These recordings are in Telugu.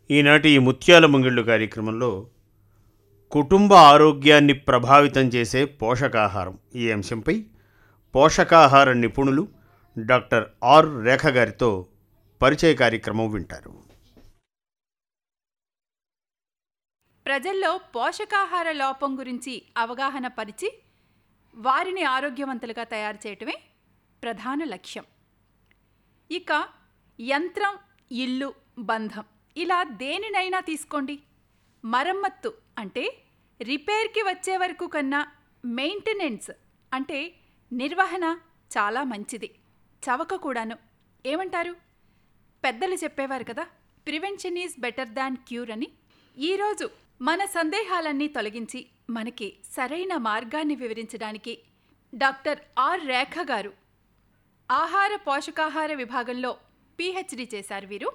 ఈనాటి ఈ ముత్యాల ముంగిళ్ళు కార్యక్రమంలో కుటుంబ ఆరోగ్యాన్ని ప్రభావితం చేసే పోషకాహారం ఈ అంశంపై పోషకాహార నిపుణులు డాక్టర్ ఆర్ రేఖ గారితో పరిచయ కార్యక్రమం వింటారు ప్రజల్లో పోషకాహార లోపం గురించి అవగాహన పరిచి వారిని ఆరోగ్యవంతులుగా తయారు చేయటమే ప్రధాన లక్ష్యం ఇక యంత్రం ఇల్లు బంధం ఇలా దేనినైనా తీసుకోండి మరమ్మత్తు అంటే రిపేర్కి వచ్చే వరకు కన్నా మెయింటెనెన్స్ అంటే నిర్వహణ చాలా మంచిది చవక కూడాను ఏమంటారు పెద్దలు చెప్పేవారు కదా prevention is better than cure అని ఈరోజు మన సందేహాలన్నీ తొలగించి మనకి సరైన మార్గాన్ని వివరించడానికి డాక్టర్ ఆర్ రేఖ గారు ఆహార పోషకాహార విభాగంలో పిహెచ్డి చేశారు వీరు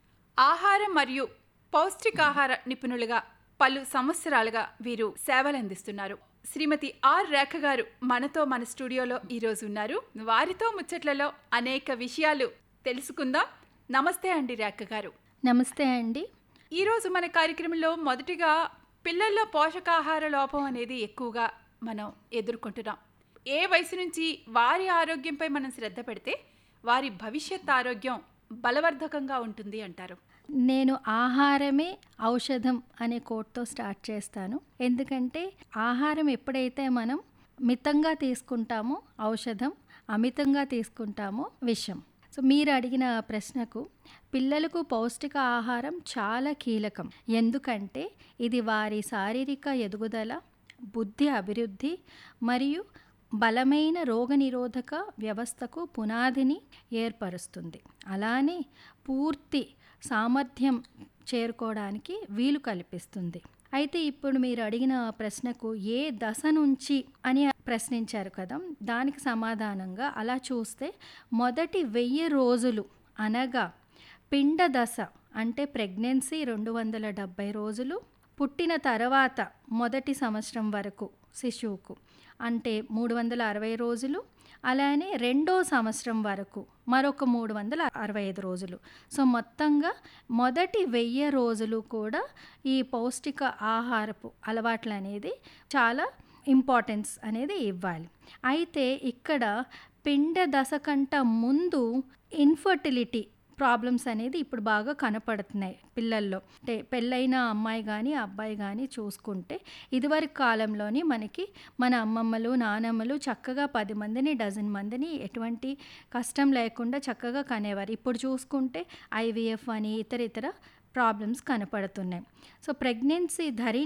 ఆహారం మరియు పౌష్టికాహార నిపుణులుగా పలు సంవత్సరాలుగా వీరు సేవలందిస్తున్నారు శ్రీమతి ఆర్ రేఖ గారు మనతో మన స్టూడియోలో ఈరోజు ఉన్నారు వారితో ముచ్చట్లలో అనేక విషయాలు తెలుసుకుందాం నమస్తే అండి రేఖ గారు నమస్తే అండి ఈరోజు మన కార్యక్రమంలో మొదటిగా పిల్లల్లో పోషకాహార లోపం అనేది ఎక్కువగా మనం ఎదుర్కొంటున్నాం ఏ వయసు నుంచి వారి ఆరోగ్యంపై మనం శ్రద్ధ పెడితే వారి భవిష్యత్ ఆరోగ్యం బలవర్ధకంగా ఉంటుంది అంటారు నేను ఆహారమే ఔషధం అనే కోట్తో స్టార్ట్ చేస్తాను ఎందుకంటే ఆహారం ఎప్పుడైతే మనం మితంగా తీసుకుంటామో ఔషధం అమితంగా తీసుకుంటామో విషం సో మీరు అడిగిన ప్రశ్నకు పిల్లలకు పౌష్టిక ఆహారం చాలా కీలకం ఎందుకంటే ఇది వారి శారీరక ఎదుగుదల బుద్ధి అభివృద్ధి మరియు బలమైన రోగనిరోధక వ్యవస్థకు పునాదిని ఏర్పరుస్తుంది అలానే పూర్తి సామర్థ్యం చేరుకోవడానికి వీలు కల్పిస్తుంది అయితే ఇప్పుడు మీరు అడిగిన ప్రశ్నకు ఏ దశ నుంచి అని ప్రశ్నించారు కదా దానికి సమాధానంగా అలా చూస్తే మొదటి వెయ్యి రోజులు అనగా పిండ దశ అంటే ప్రెగ్నెన్సీ రెండు వందల డెబ్భై రోజులు పుట్టిన తర్వాత మొదటి సంవత్సరం వరకు శిశువుకు అంటే మూడు వందల అరవై రోజులు అలానే రెండో సంవత్సరం వరకు మరొక మూడు వందల అరవై ఐదు రోజులు సో మొత్తంగా మొదటి వెయ్యి రోజులు కూడా ఈ పౌష్టిక ఆహారపు అలవాట్లు అనేది చాలా ఇంపార్టెన్స్ అనేది ఇవ్వాలి అయితే ఇక్కడ పిండ దశ కంట ముందు ఇన్ఫర్టిలిటీ ప్రాబ్లమ్స్ అనేది ఇప్పుడు బాగా కనపడుతున్నాయి పిల్లల్లో అంటే పెళ్ళైన అమ్మాయి కానీ అబ్బాయి కానీ చూసుకుంటే ఇదివరకు కాలంలోని మనకి మన అమ్మమ్మలు నానమ్మలు చక్కగా పది మందిని డజన్ మందిని ఎటువంటి కష్టం లేకుండా చక్కగా కనేవారు ఇప్పుడు చూసుకుంటే ఐవీఎఫ్ అని ఇతర ఇతర ప్రాబ్లమ్స్ కనపడుతున్నాయి సో ప్రెగ్నెన్సీ ధరి